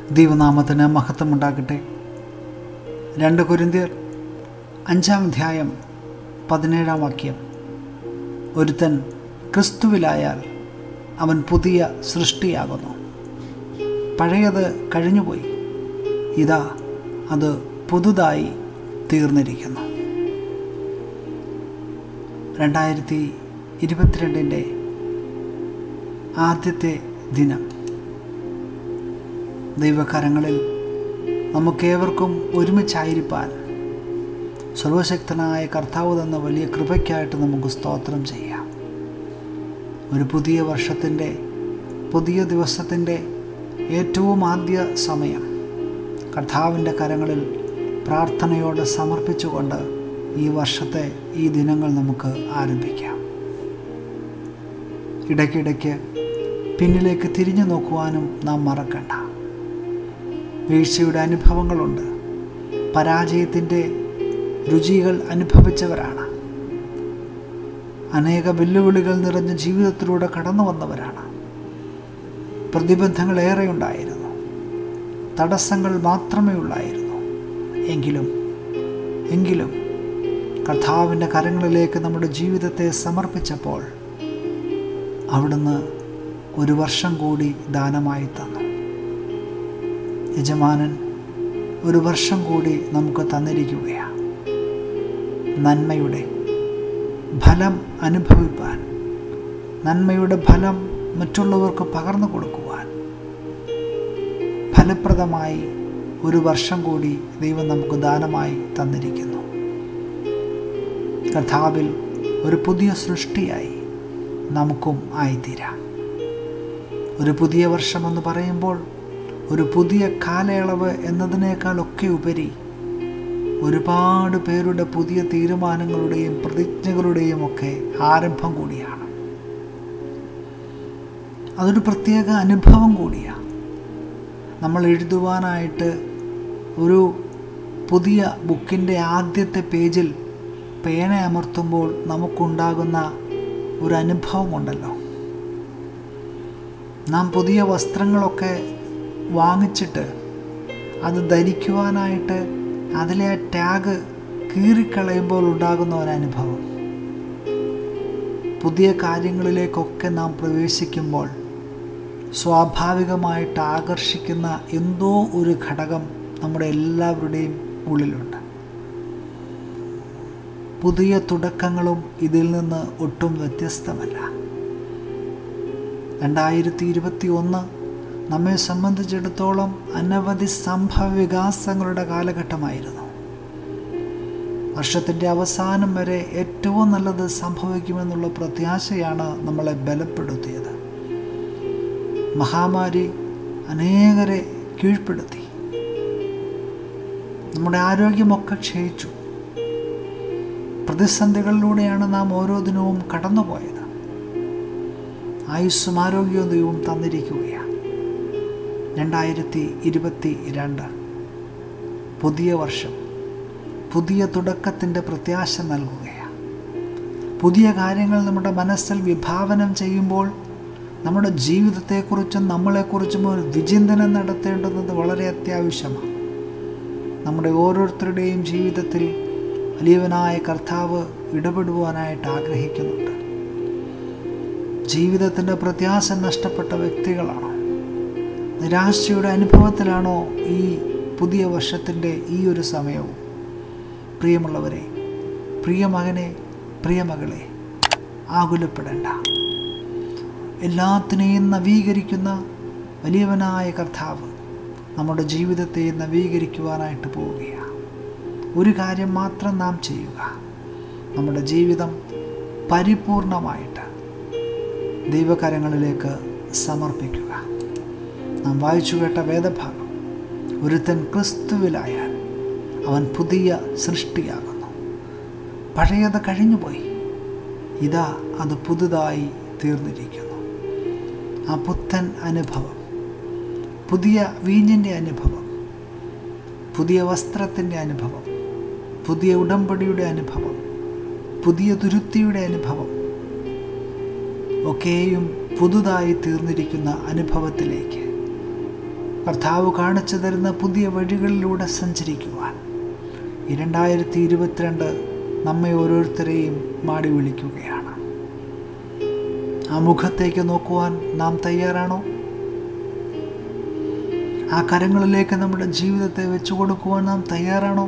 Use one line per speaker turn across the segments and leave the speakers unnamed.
ദൈവനാമത്തിന് മഹത്വമുണ്ടാകട്ടെ രണ്ട് കുരിന്തിയർ അഞ്ചാം അധ്യായം പതിനേഴാം വാക്യം ഒരുത്തൻ ക്രിസ്തുവിലായാൽ അവൻ പുതിയ സൃഷ്ടിയാകുന്നു പഴയത് കഴിഞ്ഞുപോയി ഇതാ അത് പുതുതായി തീർന്നിരിക്കുന്നു രണ്ടായിരത്തി ഇരുപത്തിരണ്ടിൻ്റെ ആദ്യത്തെ ദിനം ദൈവകരങ്ങളിൽ നമുക്കേവർക്കും ഒരുമിച്ചായിരിക്കാൻ സർവശക്തനായ കർത്താവ് തന്ന വലിയ കൃപയ്ക്കായിട്ട് നമുക്ക് സ്തോത്രം ചെയ്യാം ഒരു പുതിയ വർഷത്തിൻ്റെ പുതിയ ദിവസത്തിൻ്റെ ഏറ്റവും ആദ്യ സമയം കർത്താവിൻ്റെ കരങ്ങളിൽ പ്രാർത്ഥനയോടെ സമർപ്പിച്ചുകൊണ്ട് ഈ വർഷത്തെ ഈ ദിനങ്ങൾ നമുക്ക് ആരംഭിക്കാം ഇടയ്ക്കിടയ്ക്ക് പിന്നിലേക്ക് തിരിഞ്ഞു നോക്കുവാനും നാം മറക്കണ്ട വീഴ്ചയുടെ അനുഭവങ്ങളുണ്ട് പരാജയത്തിൻ്റെ രുചികൾ അനുഭവിച്ചവരാണ് അനേക വെല്ലുവിളികൾ നിറഞ്ഞ ജീവിതത്തിലൂടെ കടന്നു വന്നവരാണ് പ്രതിബന്ധങ്ങൾ ഏറെയുണ്ടായിരുന്നു തടസ്സങ്ങൾ മാത്രമേ ഉള്ളായിരുന്നു എങ്കിലും എങ്കിലും കർത്താവിൻ്റെ കരങ്ങളിലേക്ക് നമ്മുടെ ജീവിതത്തെ സമർപ്പിച്ചപ്പോൾ അവിടുന്ന് ഒരു വർഷം കൂടി ദാനമായി തന്നു യജമാനൻ ഒരു വർഷം കൂടി നമുക്ക് തന്നിരിക്കുകയാണ് നന്മയുടെ ഫലം അനുഭവിപ്പാൻ നന്മയുടെ ഫലം മറ്റുള്ളവർക്ക് പകർന്നു കൊടുക്കുവാൻ ഫലപ്രദമായി ഒരു വർഷം കൂടി ദൈവം നമുക്ക് ദാനമായി തന്നിരിക്കുന്നു കർത്താവിൽ ഒരു പുതിയ സൃഷ്ടിയായി നമുക്കും ആയിത്തീരാം ഒരു പുതിയ വർഷമെന്ന് പറയുമ്പോൾ ഒരു പുതിയ കാലയളവ് എന്നതിനേക്കാളൊക്കെ ഉപരി ഒരുപാട് പേരുടെ പുതിയ തീരുമാനങ്ങളുടെയും പ്രതിജ്ഞകളുടെയും ഒക്കെ ആരംഭം കൂടിയാണ് അതൊരു പ്രത്യേക അനുഭവം കൂടിയാണ് നമ്മൾ എഴുതുവാനായിട്ട് ഒരു പുതിയ ബുക്കിൻ്റെ ആദ്യത്തെ പേജിൽ പേന അമർത്തുമ്പോൾ നമുക്കുണ്ടാകുന്ന ഒരു അനുഭവമുണ്ടല്ലോ നാം പുതിയ വസ്ത്രങ്ങളൊക്കെ വാങ്ങിച്ചിട്ട് അത് ധരിക്കുവാനായിട്ട് അതിലെ ആ ടാഗ് കീറിക്കളയുമ്പോൾ ഉണ്ടാകുന്ന ഒരനുഭവം പുതിയ കാര്യങ്ങളിലേക്കൊക്കെ നാം പ്രവേശിക്കുമ്പോൾ സ്വാഭാവികമായിട്ട് ആകർഷിക്കുന്ന എന്തോ ഒരു ഘടകം നമ്മുടെ എല്ലാവരുടെയും ഉള്ളിലുണ്ട് പുതിയ തുടക്കങ്ങളും ഇതിൽ നിന്ന് ഒട്ടും വ്യത്യസ്തമല്ല രണ്ടായിരത്തി ഇരുപത്തി ഒന്ന് നമ്മെ സംബന്ധിച്ചിടത്തോളം അനവധി സംഭവ വികാസങ്ങളുടെ കാലഘട്ടമായിരുന്നു വർഷത്തിൻ്റെ അവസാനം വരെ ഏറ്റവും നല്ലത് സംഭവിക്കുമെന്നുള്ള പ്രത്യാശയാണ് നമ്മളെ ബലപ്പെടുത്തിയത് മഹാമാരി അനേകരെ കീഴ്പ്പെടുത്തി നമ്മുടെ ആരോഗ്യമൊക്കെ ക്ഷയിച്ചു പ്രതിസന്ധികളിലൂടെയാണ് നാം ഓരോ ദിനവും കടന്നുപോയത് ആയുസ്സും ആരോഗ്യവും ദൈവവും തന്നിരിക്കുകയാണ് രണ്ടായിരത്തി ഇരുപത്തി രണ്ട് പുതിയ വർഷം പുതിയ തുടക്കത്തിൻ്റെ പ്രത്യാശ നൽകുകയാണ് പുതിയ കാര്യങ്ങൾ നമ്മുടെ മനസ്സിൽ വിഭാവനം ചെയ്യുമ്പോൾ നമ്മുടെ ജീവിതത്തെക്കുറിച്ചും നമ്മളെക്കുറിച്ചും ഒരു വിചിന്തനം നടത്തേണ്ടുന്നത് വളരെ അത്യാവശ്യമാണ് നമ്മുടെ ഓരോരുത്തരുടെയും ജീവിതത്തിൽ വലിയവനായ കർത്താവ് ഇടപെടുവാനായിട്ട് ആഗ്രഹിക്കുന്നുണ്ട് ജീവിതത്തിൻ്റെ പ്രത്യാശ നഷ്ടപ്പെട്ട വ്യക്തികളാണോ നിരാശയുടെ അനുഭവത്തിലാണോ ഈ പുതിയ വർഷത്തിൻ്റെ ഈ ഒരു സമയവും പ്രിയമുള്ളവരെ പ്രിയമകനെ പ്രിയമകളെ ആകുലപ്പെടേണ്ട എല്ലാത്തിനെയും നവീകരിക്കുന്ന വലിയവനായ കർത്താവ് നമ്മുടെ ജീവിതത്തെ നവീകരിക്കുവാനായിട്ട് പോവുകയാണ് ഒരു കാര്യം മാത്രം നാം ചെയ്യുക നമ്മുടെ ജീവിതം പരിപൂർണമായിട്ട് ദൈവകരങ്ങളിലേക്ക് സമർപ്പിക്കുക നാം വായിച്ചു കേട്ട വേദഭാഗം ഒരുത്തൻ ക്രിസ്തുവിലായാൽ അവൻ പുതിയ സൃഷ്ടിയാകുന്നു പഴയത് കഴിഞ്ഞുപോയി ഇതാ അത് പുതുതായി തീർന്നിരിക്കുന്നു ആ പുത്തൻ അനുഭവം പുതിയ വീഞ്ഞിൻ്റെ അനുഭവം പുതിയ വസ്ത്രത്തിൻ്റെ അനുഭവം പുതിയ ഉടമ്പടിയുടെ അനുഭവം പുതിയ തുരുത്തിയുടെ അനുഭവം ഒക്കെയും പുതുതായി തീർന്നിരിക്കുന്ന അനുഭവത്തിലേക്ക് കർത്താവ് കാണിച്ചു തരുന്ന പുതിയ വഴികളിലൂടെ സഞ്ചരിക്കുവാൻ ഈ രണ്ടായിരത്തി ഇരുപത്തിരണ്ട് നമ്മെ ഓരോരുത്തരെയും മാടി വിളിക്കുകയാണ് ആ മുഖത്തേക്ക് നോക്കുവാൻ നാം തയ്യാറാണോ ആ കരങ്ങളിലേക്ക് നമ്മുടെ ജീവിതത്തെ വെച്ചു കൊടുക്കുവാൻ നാം തയ്യാറാണോ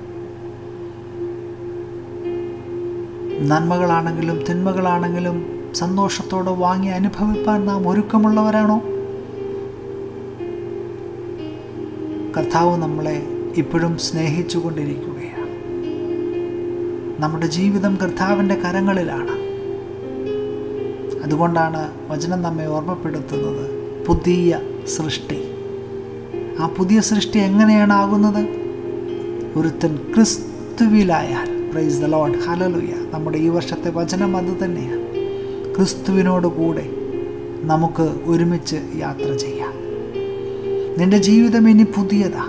നന്മകളാണെങ്കിലും തിന്മകളാണെങ്കിലും സന്തോഷത്തോടെ വാങ്ങി അനുഭവിപ്പാൻ നാം ഒരുക്കമുള്ളവരാണോ കർത്താവ് നമ്മളെ ഇപ്പോഴും സ്നേഹിച്ചു കൊണ്ടിരിക്കുകയാണ് നമ്മുടെ ജീവിതം കർത്താവിൻ്റെ കരങ്ങളിലാണ് അതുകൊണ്ടാണ് വചനം നമ്മെ ഓർമ്മപ്പെടുത്തുന്നത് പുതിയ സൃഷ്ടി ആ പുതിയ സൃഷ്ടി എങ്ങനെയാണ് ആകുന്നത് ഒരുത്തൻ ക്രിസ്തുവിലായാൽ പ്രൈസ് ദ ലോഡ് ഹലലുയ നമ്മുടെ ഈ വർഷത്തെ വചനം അത് തന്നെയാണ് ക്രിസ്തുവിനോട് കൂടെ നമുക്ക് ഒരുമിച്ച് യാത്ര ചെയ്യാം നിന്റെ ജീവിതം ഇനി പുതിയതാ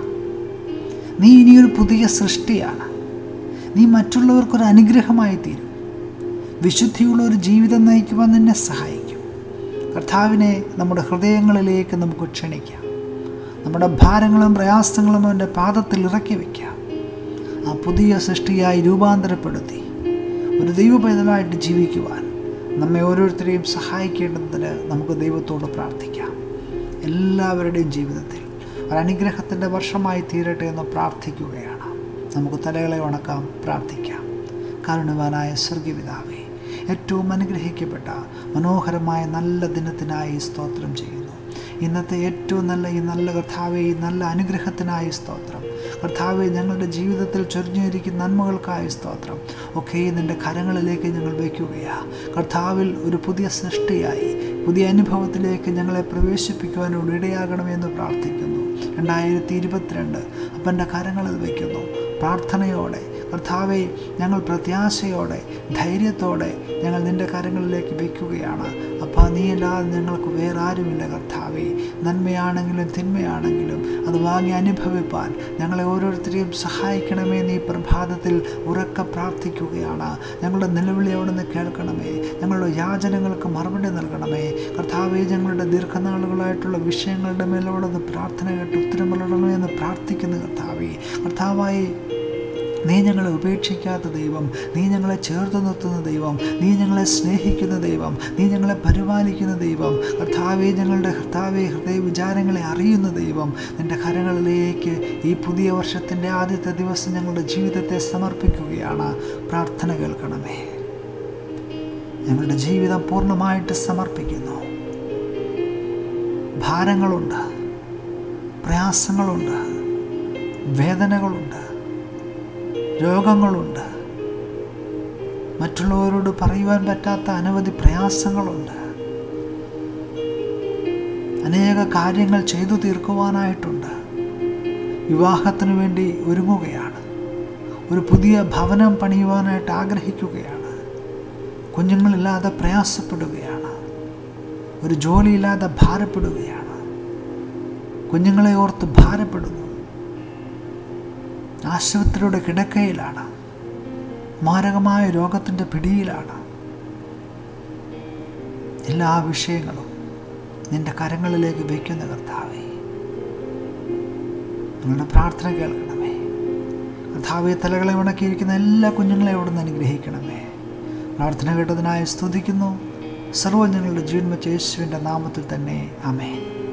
നീ ഇനിയൊരു പുതിയ സൃഷ്ടിയാണ് നീ മറ്റുള്ളവർക്കൊരു അനുഗ്രഹമായി തീരും വിശുദ്ധിയുള്ള ഒരു ജീവിതം നയിക്കുവാൻ നിന്നെ സഹായിക്കും കർത്താവിനെ നമ്മുടെ ഹൃദയങ്ങളിലേക്ക് നമുക്ക് ക്ഷണിക്കാം നമ്മുടെ ഭാരങ്ങളും പ്രയാസങ്ങളും അവൻ്റെ പാദത്തിൽ ഇറക്കി വയ്ക്കാം ആ പുതിയ സൃഷ്ടിയായി രൂപാന്തരപ്പെടുത്തി ഒരു ദൈവപൈതലായിട്ട് ജീവിക്കുവാൻ നമ്മെ ഓരോരുത്തരെയും സഹായിക്കേണ്ടതിന് നമുക്ക് ദൈവത്തോട് പ്രാർത്ഥിക്കാം എല്ലാവരുടെയും ജീവിതത്തിൽ ഒരനുഗ്രഹത്തിൻ്റെ വർഷമായി തീരട്ടെ എന്ന് പ്രാർത്ഥിക്കുകയാണ് നമുക്ക് തലകളെ ഉണക്കാം പ്രാർത്ഥിക്കാം കാരുണ്യവാനായ സ്വർഗീയപിതാവേ ഏറ്റവും അനുഗ്രഹിക്കപ്പെട്ട മനോഹരമായ നല്ല ദിനത്തിനായി സ്തോത്രം ചെയ്യുന്നു ഇന്നത്തെ ഏറ്റവും നല്ല ഈ നല്ല കർത്താവെ ഈ നല്ല അനുഗ്രഹത്തിനായി സ്തോത്രം കർത്താവെ ഞങ്ങളുടെ ജീവിതത്തിൽ ചൊരിഞ്ഞിരിക്കുന്ന നന്മകൾക്കായി സ്തോത്രം ഒക്കെ നിൻ്റെ കരങ്ങളിലേക്ക് ഞങ്ങൾ വയ്ക്കുകയാ കർത്താവിൽ ഒരു പുതിയ സൃഷ്ടിയായി പുതിയ അനുഭവത്തിലേക്ക് ഞങ്ങളെ പ്രവേശിപ്പിക്കുവാനോട് ഇടയാകണമെന്ന് പ്രാർത്ഥിക്കുന്നു രണ്ടായിരത്തി ഇരുപത്തിരണ്ട് അപ്പൻ്റെ കരങ്ങളിൽ വയ്ക്കുന്നു പ്രാർത്ഥനയോടെ കർത്താവെ ഞങ്ങൾ പ്രത്യാശയോടെ ധൈര്യത്തോടെ ഞങ്ങൾ നിൻ്റെ കരങ്ങളിലേക്ക് വയ്ക്കുകയാണ് അപ്പോൾ നീയല്ലാതെ ഞങ്ങൾക്ക് വേറെ ആരുമില്ല കർത്താവെ നന്മയാണെങ്കിലും തിന്മയാണെങ്കിലും അത് വാങ്ങി അനുഭവിപ്പാൻ ഞങ്ങളെ ഓരോരുത്തരെയും സഹായിക്കണമേ നീ പ്രഭാതത്തിൽ ഉറക്ക പ്രാർത്ഥിക്കുകയാണ് ഞങ്ങളുടെ നിലവിളി അവിടുന്ന് കേൾക്കണമേ ഞങ്ങളുടെ യാചനകൾക്ക് മറുപടി നൽകണമേ കർത്താവെ ഞങ്ങളുടെ ദീർഘനാളുകളായിട്ടുള്ള വിഷയങ്ങളുടെ മേലോടൊന്ന് പ്രാർത്ഥന കേട്ട് ഉത്തരമുള്ളണമേ എന്ന് പ്രാർത്ഥിക്കുന്നു കർത്താവെ കർത്താവായി നീ ഞങ്ങളെ ഉപേക്ഷിക്കാത്ത ദൈവം നീ ഞങ്ങളെ ചേർത്ത് നിർത്തുന്ന ദൈവം നീ ഞങ്ങളെ സ്നേഹിക്കുന്ന ദൈവം നീ ഞങ്ങളെ പരിപാലിക്കുന്ന ദൈവം കർത്താവെ ഞങ്ങളുടെ കർത്താവെ ഹൃദയ വിചാരങ്ങളെ അറിയുന്ന ദൈവം നിൻ്റെ കരങ്ങളിലേക്ക് ഈ പുതിയ വർഷത്തിൻ്റെ ആദ്യത്തെ ദിവസം ഞങ്ങളുടെ ജീവിതത്തെ സമർപ്പിക്കുകയാണ് പ്രാർത്ഥന കേൾക്കണമേ ഞങ്ങളുടെ ജീവിതം പൂർണ്ണമായിട്ട് സമർപ്പിക്കുന്നു ഭാരങ്ങളുണ്ട് പ്രയാസങ്ങളുണ്ട് വേദനകളുണ്ട് രോഗങ്ങളുണ്ട് മറ്റുള്ളവരോട് പറയുവാൻ പറ്റാത്ത അനവധി പ്രയാസങ്ങളുണ്ട് അനേക കാര്യങ്ങൾ ചെയ്തു തീർക്കുവാനായിട്ടുണ്ട് വിവാഹത്തിനു വേണ്ടി ഒരുങ്ങുകയാണ് ഒരു പുതിയ ഭവനം പണിയുവാനായിട്ട് ആഗ്രഹിക്കുകയാണ് കുഞ്ഞുങ്ങളില്ലാതെ പ്രയാസപ്പെടുകയാണ് ഒരു ജോലിയില്ലാതെ ഭാരപ്പെടുകയാണ് കുഞ്ഞുങ്ങളെ ഓർത്ത് ഭാരപ്പെടുന്നു ആശുപത്രിയുടെ കിടക്കയിലാണ് മാരകമായ രോഗത്തിൻ്റെ പിടിയിലാണ് എല്ലാ വിഷയങ്ങളും നിന്റെ കരങ്ങളിലേക്ക് വയ്ക്കുന്ന കർത്താവേ നിങ്ങളുടെ പ്രാർത്ഥന കേൾക്കണമേ കർത്താവെ തലകളെ ഉണക്കിയിരിക്കുന്ന എല്ലാ കുഞ്ഞുങ്ങളെയും അവിടുന്ന് അനുഗ്രഹിക്കണമേ പ്രാർത്ഥന കേട്ടതിനായി സ്തുതിക്കുന്നു സർവ്വ ഞങ്ങളുടെ ജീവൻ വെച്ച യേശുവിൻ്റെ നാമത്തിൽ തന്നെ അമേ